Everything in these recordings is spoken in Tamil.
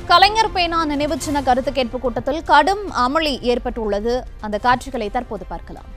கலைஞர் பேனா நினைவு சின்ன கருத்து கேட்பு கூட்டத்தில் கடும் அமளி ஏற்பட்டுள்ளது அந்த காட்சிகளை தற்போது பார்க்கலாம்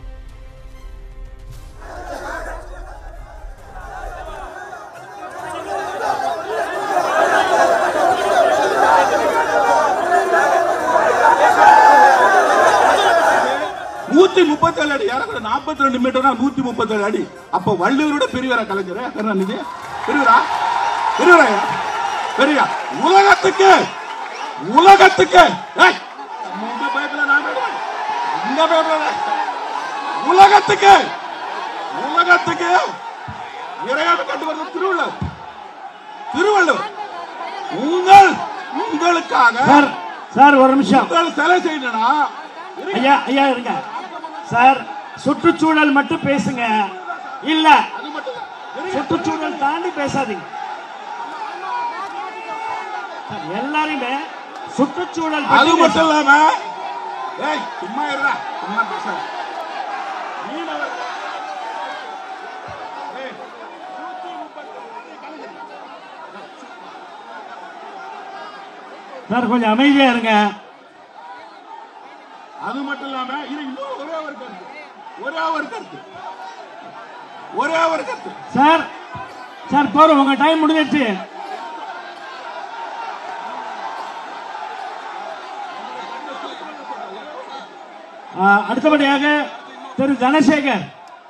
நூத்தி முப்பத்தேழு அடி யாரும் நாற்பத்தி ரெண்டு மீட்டர்னா நூத்தி முப்பத்தேழு அடி அப்ப வள்ளுவரோட பெரியவரா கலைஞர் கருணாநிதி பெரியவரா பெரியவரா பெரியா உலகத்துக்கு உலகத்துக்கு ஏய், இந்த பயத்துல நான் பயப்படுறேன். இந்த பயத்துல உலகத்துக்கு உலகத்துக்கு இறையாடு கட்டு வருது திருவள்ளுவர் திருவள்ளுவர் உங்கள் உங்களுக்காக சார் சார் ஒரு நிமிஷம் உங்கள் சிலை செய்யணும்னா ஐயா ஐயா இருங்க சார் சுற்றுச்சூழல் மட்டும் பேசுங்க இல்ல அது மட்டும் தான். சுற்றுச்சூழல் தாண்டி பேசாதீங்க சார், எல்லாரையுமே சுற்றுச்சூழல் அது பத்தி மட்டும் இல்லாம ஏய் சும்மா இருடா சும்மா பேச மீனவர் ஏய், சார் கொஞ்சம் அமைதியா இருங்க அது மட்டும் இல்லாம இது இன்னும் ஒரே ஒரு கருத்து ஒரே ஒரு கருத்து ஒரே ஒரு கருத்து சார் சார் போறோம் உங்க டைம் முடிஞ்சிருச்சு ஆ, அடுத்தபடியாக திரு தனசேகர்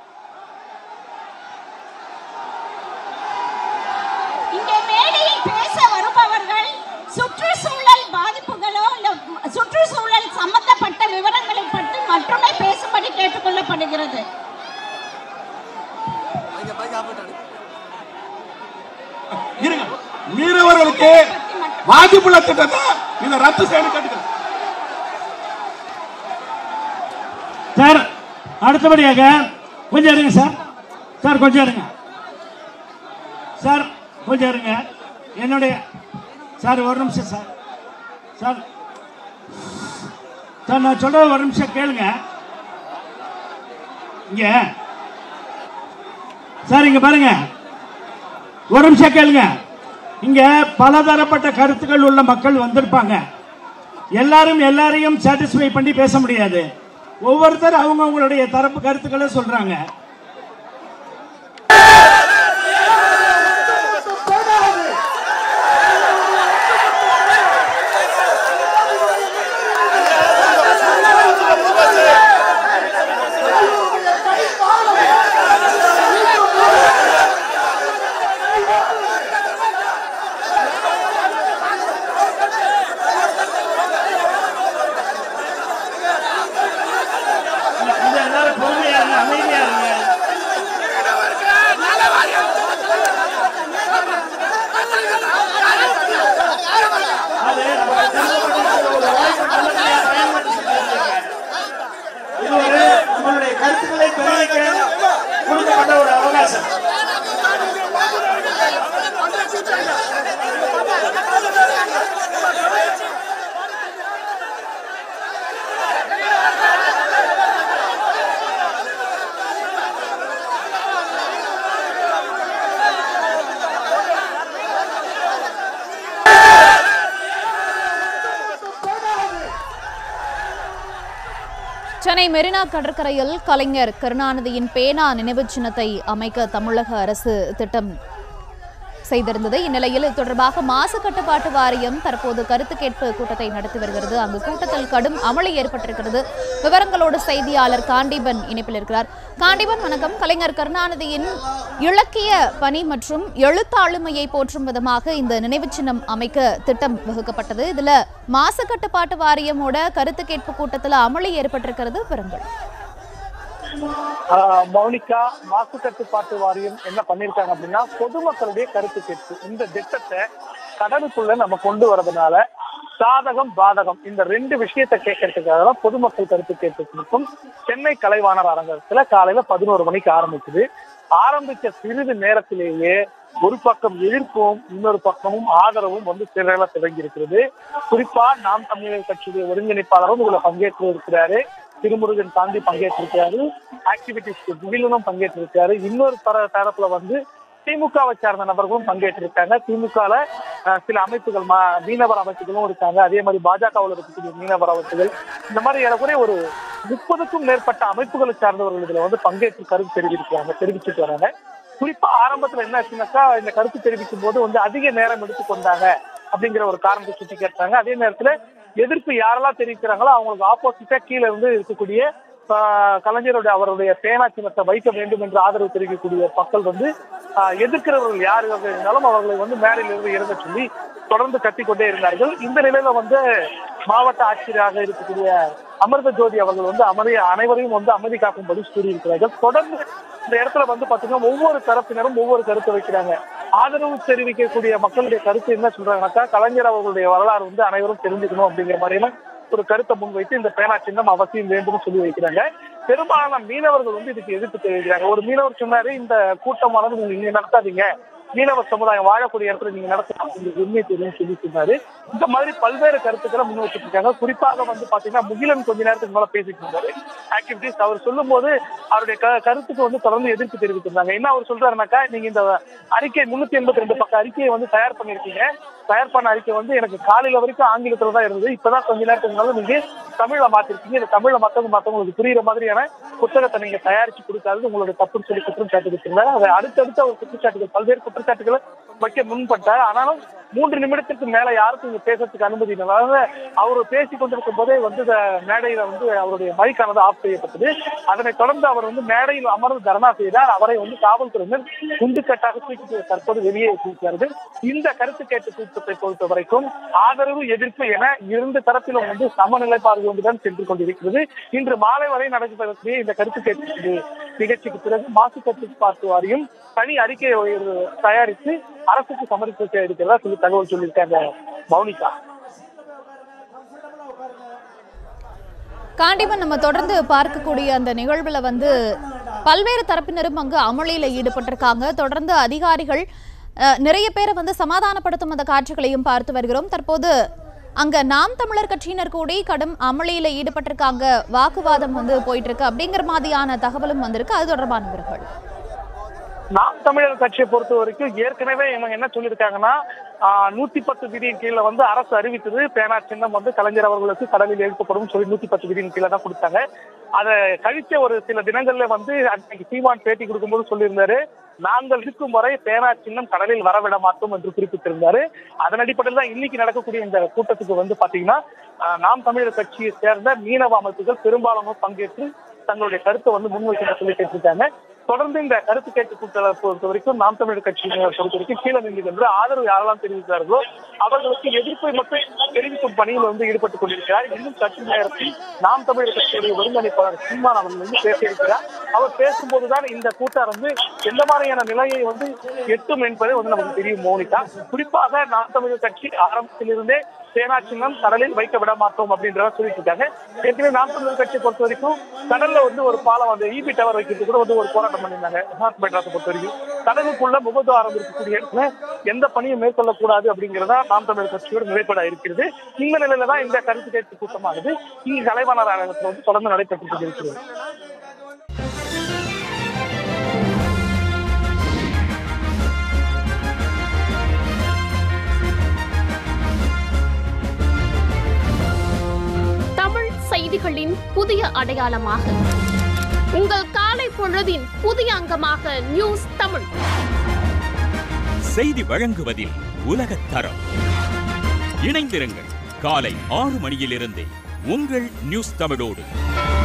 இங்கே மேடையில் பேச வருபவர்கள் சுற்றுச்சூழல் பாதிப்புகளோ இல்ல சுற்றுச்சூழல் சம்பந்தப்பட்ட விவரங்களை பற்றி மட்டுமே பேசும்படி கேட்டுக்கொள்ளப்படுகிறது இருங்க மீனவர்களுக்கு பாதிப்புள்ள திட்டத்தை இதை ரத்து செய்யணும் கேட்டுக்கிறேன் சார் அடுத்தபடியாக கொஞ்சம் இருங்க சார் சார் கொஞ்சம் இருங்க சார் கொஞ்சம் இருங்க என்னுடைய சார் ஒரு நிமிஷம் சார் சார் சார் நான் சொல்றது ஒரு நிமிஷம் கேளுங்க இங்க சார் இங்க பாருங்க ஒரு நிமிஷம் கேளுங்க இங்க பலதரப்பட்ட கருத்துக்கள் உள்ள மக்கள் வந்திருப்பாங்க எல்லாரும் எல்லாரையும் சாட்டிஸ்ஃபை பண்ணி பேச முடியாது ஒவ்வொருத்தர் அவங்க அவங்களுடைய தரப்பு கருத்துக்களை சொல்றாங்க இந்த எல்லாரும் பொறுமையா இருங்க அமைதியா இருங்க அது நமக்கு தெரிஞ்சப்பட்ட ஒரு வாய்ப்பு நல்லபடியா பயன்படுத்தி செஞ்சிருக்கீங்க. இது ஒரு உங்களுடைய கருத்துக்களை தெரிவிக்க கொடுக்கப்பட்ட ஒரு அவகாசம் சென்னை மெரினா கடற்கரையில் கலைஞர் கருணாநிதியின் பேனா நினைவுச் சின்னத்தை அமைக்க தமிழக அரசு திட்டம் செய்திருந்தது இந்நிலையில் இது தொடர்பாக மாசு கட்டுப்பாட்டு வாரியம் தற்போது கருத்து கேட்பு கூட்டத்தை நடத்தி வருகிறது அங்கு கூட்டத்தில் கடும் அமளி ஏற்பட்டிருக்கிறது விவரங்களோடு செய்தியாளர் காண்டிபன் இணைப்பில் இருக்கிறார் காண்டிபன் வணக்கம் கலைஞர் கருணாநிதியின் இலக்கிய பணி மற்றும் எழுத்தாளுமையை போற்றும் விதமாக இந்த நினைவுச் சின்னம் அமைக்க திட்டம் வகுக்கப்பட்டது இதுல மாசு கட்டுப்பாட்டு வாரியமோட கருத்து கேட்பு கூட்டத்தில் அமளி ஏற்பட்டிருக்கிறது விவரங்கள் ஆஹ் மௌனிகா மாசு கட்டுப்பாட்டு வாரியம் என்ன பண்ணிருக்காங்க அப்படின்னா பொதுமக்களுடைய கருத்து கேட்பு இந்த திட்டத்தை கடலுக்குள்ள நம்ம கொண்டு வரதுனால சாதகம் பாதகம் இந்த ரெண்டு விஷயத்தை கேட்கறதுக்காக தான் பொதுமக்கள் கருத்து கேட்புக்கும் சென்னை கலைவாணர் அரங்கத்துல காலையில பதினோரு மணிக்கு ஆரம்பிக்குது ஆரம்பிச்ச சிறிது நேரத்திலேயே ஒரு பக்கம் எதிர்ப்பும் இன்னொரு பக்கமும் ஆதரவும் வந்து சிறையில துவங்கி இருக்கிறது குறிப்பா நாம் தமிழர் கட்சியுடைய ஒருங்கிணைப்பாளரும் இதுல பங்கேற்று இருக்கிறாரு திருமுருகன் தாண்டி பங்கேற்றிருக்காரு ஆக்டிவிட்டிஸ் திவிலனும் பங்கேற்றிருக்காரு இன்னொரு தர தரப்புல வந்து திமுகவை சார்ந்த நபர்களும் பங்கேற்றிருக்காங்க திமுகல அஹ், சில அமைப்புகள் மா- மீனவர் அமைப்புகளும் இருக்காங்க அதே மாதிரி பாஜகவில் இருக்கக்கூடிய மீனவர் அமைப்புகள் இந்த மாதிரி ஏறக்குறைய ஒரு முப்பதுக்கும் மேற்பட்ட அமைப்புகளை சார்ந்தவர்கள் இதுல வந்து பங்கேற்று கருத்து தெரிவிக்கிறாங்க தெரிவிச்சுட்டு வராங்க குறிப்பா ஆரம்பத்துல என்ன ஆச்சுனாக்கா இந்த கருத்து தெரிவிக்கும் போது வந்து அதிக நேரம் எடுத்துக்கொண்டாங்க அப்படிங்கிற ஒரு காரணத்தை சுட்டி கேட்டாங்க அதே நேரத்துல எதிர்ப்பு யாரெல்லாம் தெரிவிக்கிறாங்களோ அவங்களுக்கு ஆப்போசிட்டா கீழே இருந்து இருக்கக்கூடிய ஆஹ், கலைஞருடைய அவருடைய பேனா சின்னத்தை வைக்க வேண்டும் என்று ஆதரவு தெரிவிக்கக்கூடிய மக்கள் வந்து ஆஹ், எதிர்க்கிறவர்கள் யாராக இருந்தாலும் அவர்களை வந்து மேடையிலிருந்து இறங்க சொல்லி தொடர்ந்து கத்திக்கொண்டே இருந்தார்கள் இந்த நிலையில வந்து மாவட்ட ஆட்சியராக இருக்கக்கூடிய அமிர்த ஜோதி அவர்கள் வந்து அமைதி அனைவரையும் வந்து அமைதி காக்கும்படி கூறியிருக்கிறார்கள் தொடர்ந்து இந்த இடத்துல வந்து பாத்தீங்கன்னா ஒவ்வொரு தரப்பினரும் ஒவ்வொரு கருத்தை வைக்கிறாங்க ஆதரவு தெரிவிக்கக்கூடிய மக்களுடைய கருத்து என்ன சொல்றாங்கன்னாக்கா கலைஞர் அவர்களுடைய வரலாறு வந்து அனைவரும் தெரிஞ்சுக்கணும் அப்படிங்கிற மாதிரியான ஒரு கருத்தை முன்வைத்து இந்த பேனா சின்னம் அவசியம் வேண்டும் சொல்லி வைக்கிறாங்க பெரும்பாலான மீனவர்கள் வந்து இதுக்கு எதிர்ப்பு தெரிவிக்கிறாங்க ஒரு மீனவர் சொன்னாரு இந்த கூட்டமானது நீங்க இங்க நடத்தாதீங்க மீனவர் சமுதாயம் வாழக்கூடிய இடத்துல நீங்க நடத்தலாம் உங்களுக்கு உண்மை தெரியும் சொல்லி சொன்னாரு இந்த மாதிரி பல்வேறு கருத்துக்களை முன் வச்சுட்டு இருக்காங்க குறிப்பாக வந்து பாத்தீங்கன்னா முகிலன் கொஞ்ச நேரத்துக்கு மேல பேசிட்டு இருந்தாரு ஆக்டிவிட்டிஸ் அவர் சொல்லும் போது அவருடைய க- கருத்துக்கு வந்து தொடர்ந்து எதிர்ப்பு தெரிவித்திருந்தாங்க என்ன அவர் சொல்றாருனாக்கா நீங்க இந்த அறிக்கை முன்னூத்தி எண்பத்தி ரெண்டு பக்க அறிக்கையை வந்து தயார் பண்ணிருக்கீங்க தயார் பண்ண அறிக்கை வந்து எனக்கு காலையில வரைக்கும் ஆங்கிலத்துல தான் இருந்தது இப்பதான் கொஞ்ச நேரத்துக்கு மேல நீங்க தமிழ்ல மாத்திருக்கீங்க இந்த தமிழ்ல மத்தவங்க மத்தவங்களுக்கு புரியுற மாதிரியான புத்தகத்தை நீங்க தயாரிச்சு கொடுக்காதது உங்களுடைய தப்புன்னு சொல்லி குற்றம் சாட்டுக்கிட்டு இருந்தாரு அதை அடுத்தடுத்து அவர் குற்றச்சாட்டுகள் பல்வேறு குற்றச்சாட்டுகளை வைக்க முன்பட்டார் ஆனாலும் மூன்று நிமிடத்திற்கு மேல யாருக்கும் இங்க பேசுறதுக்கு அனுமதி இல்லை அதாவது அவர் பேசி கொண்டிருக்கும் போதே வந்து இந்த மேடையில வந்து அவருடைய மைக்கானது ஆஃப் செய்யப்பட்டது அதனை தொடர்ந்து அவர் வந்து மேடையில் அமர்ந்து தர்ணா செய்தார் அவரை வந்து காவல்துறையினர் குண்டுக்கட்டாக தூக்கி தற்போது வெளியே தூக்கிறார்கள் இந்த கருத்து கேட்டு கூட்டத்தை பொறுத்த வரைக்கும் ஆதரவு எதிர்ப்பு என இரண்டு தரப்பிலும் வந்து சமநிலைப்பாடு கொண்டுதான் சென்று கொண்டிருக்கிறது இன்று மாலை வரை நடக்கக்கூடிய இந்த கருத்து கேட்பு நிகழ்ச்சிக்கு பிறகு மாசு கட்டுப்பாட்டு வாரியம் தனி அறிக்கையை ஒரு தயாரித்து அரசுக்கு சமர்ப்பிக்க இருக்கிறதா சொல்லி தகவல் சொல்லியிருக்காங்க மௌனிகா காண்டிமன் நம்ம தொடர்ந்து பார்க்கக்கூடிய அந்த நிகழ்வுல வந்து பல்வேறு தரப்பினரும் அங்கு அமளியில ஈடுபட்டிருக்காங்க தொடர்ந்து அதிகாரிகள் அஹ், நிறைய பேரை வந்து சமாதானப்படுத்தும் அந்த காட்சிகளையும் பார்த்து வருகிறோம் தற்போது அங்க நாம் தமிழர் கட்சியினர் கூடி கடும் அமளியில ஈடுபட்டிருக்காங்க வாக்குவாதம் வந்து போயிட்டு இருக்கு அப்படிங்கிற மாதிரியான தகவலும் வந்திருக்கு அது தொடர்பான விவரங்கள் நாம் தமிழர் கட்சியை பொறுத்த வரைக்கும் ஏற்கனவே இவங்க என்ன சொல்லியிருக்காங்கன்னா ஆஹ், நூத்தி பத்து விதியின் கீழே வந்து அரசு அறிவித்தது பேனா சின்னம் வந்து கலைஞர் அவர்களுக்கு கடலில் எழுப்பப்படும் சொல்லி நூத்தி பத்து விதியின் கீழே தான் கொடுத்தாங்க அதை கழிச்ச ஒரு சில தினங்கள்ல வந்து அன்னைக்கு சீமான் பேட்டி கொடுக்கும்போது சொல்லியிருந்தாரு நாங்கள் இருக்கும் வரை பேனா சின்னம் கடலில் வரவிட மாட்டோம் என்று குறிப்பிட்டிருந்தாரு அதன் அடிப்படையில் தான் இன்னைக்கு நடக்கக்கூடிய இந்த கூட்டத்துக்கு வந்து பாத்தீங்கன்னா ஆஹ், நாம் தமிழர் கட்சியை சேர்ந்த மீனவ அமைப்புகள் பெரும்பாலானோர் பங்கேற்று தங்களுடைய கருத்தை வந்து முன்வைக்க சொல்லி கேட்டிருக்காங்க தொடர்ந்து இந்த கருத்து கேட்பு கூட்டத்தை பொறுத்த வரைக்கும் நாம் தமிழர் கட்சியினர் பொறுத்த வரைக்கும் கீழே நின்று என்று ஆதரவு யாரெல்லாம் தெரிவித்தார்களோ அவர்களுக்கு எதிர்ப்பை மட்டும் தெரிவிக்கும் பணியில் வந்து ஈடுபட்டுக் கொண்டிருக்கிறார் இன்னும் சற்று நேரத்தில் நாம் தமிழர் கட்சியுடைய ஒருங்கிணைப்பாளர் சீமான் அவர்கள் வந்து பேசியிருக்கிறார் அவர் பேசும்போதுதான் இந்த கூட்டம் வந்து எந்த மாதிரியான நிலையை வந்து எட்டும் என்பதை வந்து நமக்கு தெரியும் மோனிகா குறிப்பாக நாம் தமிழர் கட்சி ஆரம்பத்திலிருந்தே சேனா சின்னம் கடலில் வைக்க விட மாட்டோம் அப்படின்றத சொல்லிட்டு இருக்காங்க ஏற்கனவே நாம் தமிழர் கட்சியை பொறுத்த வரைக்கும் கடல்ல வந்து ஒரு பாலம் வந்து ஈபி டவர் வைக்கிறது கூட வந்து ஒரு போராட்டம் பண்ணியிருந்தாங்க நார்த் மெட்ராஸை பொறுத்த வரைக்கும் கடலுக்குள்ள முகத்துவாரம் இருக்கக்கூடிய இடத்துல எந்த பணியும் மேற்கொள்ளக்கூடாது அப்படிங்கிறதா நாம் தமிழர் கட்சியோட நிலைப்பாடா இருக்கிறது இந்த நிலையில தான் இந்த கருத்து கேட்பு கூட்டமானது இங்கு கலைவாணர் அரங்கத்தில் வந்து தொடர்ந்து நடைபெற்று கொண்டிருக்கிறது தமிழ் செய்திகளின் புதிய அடையாளமாக உங்கள் காலை பொழுதின் புதிய அங்கமாக நியூஸ் தமிழ் செய்தி வழங்குவதில் உலகத் தரம் இணைந்திருங்கள் காலை ஆறு மணியிலிருந்தே உங்கள் நியூஸ் தமிழோடு